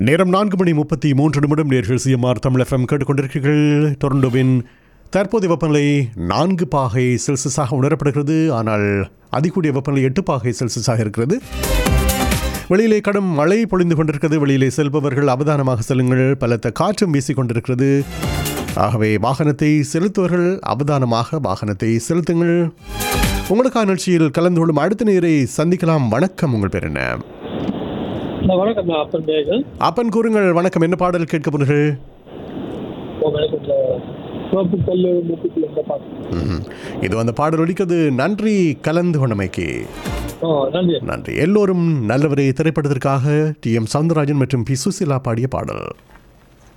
நேரம் நான்கு மணி முப்பத்தி மூன்று நிமிடம் நேர்கள் சிஎம்ஆர் தமிழ் எஃப்எம் கேட்டுக்கொண்டிருக்கிறீர்கள் டொரண்டோவின் தற்போதைய வெப்பநிலை நான்கு பாகை செல்சியஸாக உணரப்படுகிறது ஆனால் அதிகூடிய வெப்பநிலை எட்டு பாகை செல்சியஸாக இருக்கிறது வெளியிலே கடும் மழை பொழிந்து கொண்டிருக்கிறது வெளியிலே செல்பவர்கள் அவதானமாக செல்லுங்கள் பலத்த காற்றும் வீசிக் கொண்டிருக்கிறது ஆகவே வாகனத்தை செலுத்துவர்கள் அவதானமாக வாகனத்தை செலுத்துங்கள் உங்களுக்கான நிகழ்ச்சியில் கலந்து கொள்ளும் அடுத்த நேரை சந்திக்கலாம் வணக்கம் உங்கள் பேர் என்ன நான் வணக்கம் நான் அப்பன் பேர்கள் அப்பன் கூறுங்கள் வணக்கம் என்ன பாடல் கேட்க போனீர்கள் உங்களுக்கு இந்த சிவப்பு கல் முத்துக்குள்ள இந்த பாட்டு ம்ஹும். இது அந்த பாடல் ஒலிக்கிறது நன்றி கலந்து கொண்டமைக்கு ஓ நன்றி நன்றி எல்லோரும் நல்லவரே திரைப்படத்திற்காக டி எம் சவுந்தரராஜன் மற்றும் பி சுசிலா பாடிய பாடல்